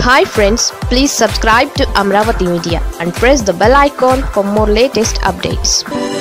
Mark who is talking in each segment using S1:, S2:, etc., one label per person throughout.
S1: hi friends please subscribe to Amaravati media and press the bell icon for more latest updates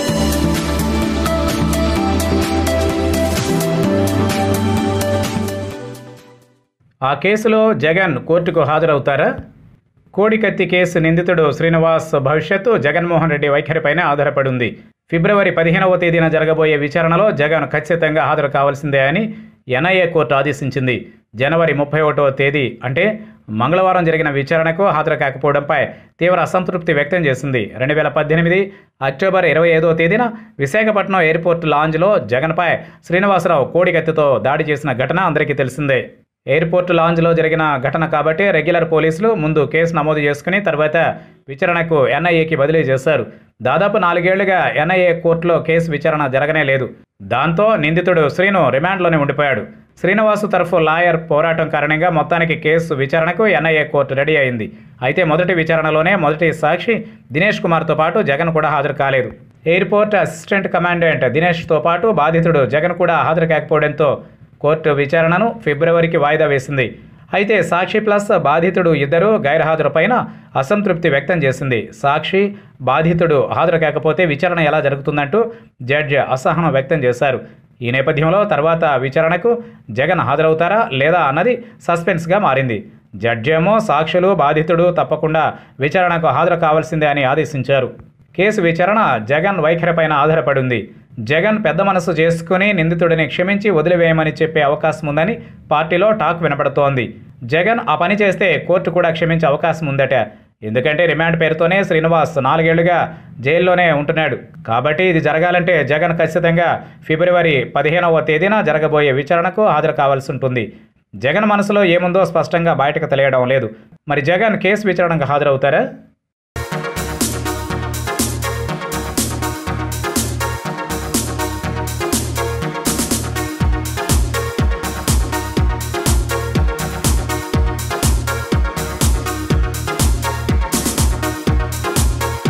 S2: ఆ కేసులో జగన్ కోర్టుకు హాజరవుతారా కోడికత్తి case నిందితుడు శ్రీనివాస్ భవిష్యత్తు జగన్మోహన్ రెడ్డి వైఖరిపైనే ఆధారపడి ఉంది ఫిబ్రవరి పదిహేనవ తేదీన జరగబోయే విచారణలో జగన్ ఖచ్చితంగా హాజరు కావాల్సిందే అని ఎన్ఐఏ కోర్టు ఆదేశించింది జనవరి ముప్పై ఒకటవ తేదీ అంటే మంగళవారం జరిగిన విచారణకు హాజరు కాకపోవడంపై తీవ్ర అసంతృప్తి వ్యక్తం చేసింది రెండు వేల పద్దెనిమిది అక్టోబర్ ఇరవై ఐదవ తేదీన విశాఖపట్నం ఎయిర్పోర్ట్ లాంజ్లో జగన్పై శ్రీనివాసరావు కోడికత్తితో దాడి చేసిన ఘటన అందరికీ తెలిసిందే ఎయిర్పోర్ట్ లాంజ్లో జరిగిన ఘటన కాబట్టి రెగ్యులర్ పోలీసులు ముందు కేసు నమోదు చేసుకుని తర్వాత విచారణకు ఎన్ఐఏకి బదిలీ చేశారు దాదాపు నాలుగేళ్లుగా ఎన్ఐఏ కోర్టులో కేసు విచారణ జరగనే లేదు దాంతో నిందితుడు శ్రీను రిమాండ్లోనే ఉండిపోయాడు శ్రీనివాసు తరఫు లాయర్ పోరాటం కారణంగా మొత్తానికి కేసు విచారణకు ఎన్ఐఏ కోర్టు రెడీ అయింది అయితే మొదటి విచారణలోనే మొదటి సాక్షి దినేష్ కుమార్తో పాటు జగన్ కూడా హాజరు కాలేదు ఎయిర్పోర్ట్ అసిస్టెంట్ కమాండెంట్ దినేష్తో పాటు బాధితుడు జగన్ కూడా హాజరు కాకపోవడంతో కోర్టు విచారణను ఫిబ్రవరికి వాయిదా వేసింది అయితే సాక్షి ప్లస్ బాధితుడు ఇద్దరు గైర్హాజరుపైన అసంతృప్తి వ్యక్తం చేసింది సాక్షి బాధితుడు హాజరు కాకపోతే విచారణ ఎలా జరుగుతుందంటూ జడ్జి అసహనం వ్యక్తం చేశారు ఈ నేపథ్యంలో తర్వాత విచారణకు జగన్ హాజరవుతారా లేదా అన్నది సస్పెన్స్గా మారింది జడ్జి ఏమో సాక్షులు బాధితుడు తప్పకుండా విచారణకు హాజరు కావాల్సిందే అని ఆదేశించారు కేసు విచారణ జగన్ వైఖరిపైన ఆధారపడి ఉంది జగన్ పెద్ద మనసు చేసుకుని నిందితుడిని క్షమించి వదిలివేయమని చెప్పే అవకాశం ఉందని పార్టీలో టాక్ వినపడుతోంది జగన్ ఆ పని చేస్తే కోర్టు కూడా క్షమించే అవకాశం ఉందట ఎందుకంటే రిమాండ్ పేరుతోనే శ్రీనివాస్ నాలుగేళ్లుగా జైల్లోనే ఉంటున్నాడు కాబట్టి ఇది జరగాలంటే జగన్ ఖచ్చితంగా ఫిబ్రవరి పదిహేనవ తేదీన జరగబోయే విచారణకు హాజరు కావాల్సి ఉంటుంది జగన్ మనసులో ఏముందో స్పష్టంగా బయటకు తెలియడం లేదు మరి జగన్ కేసు విచారణకు హాజరవుతారా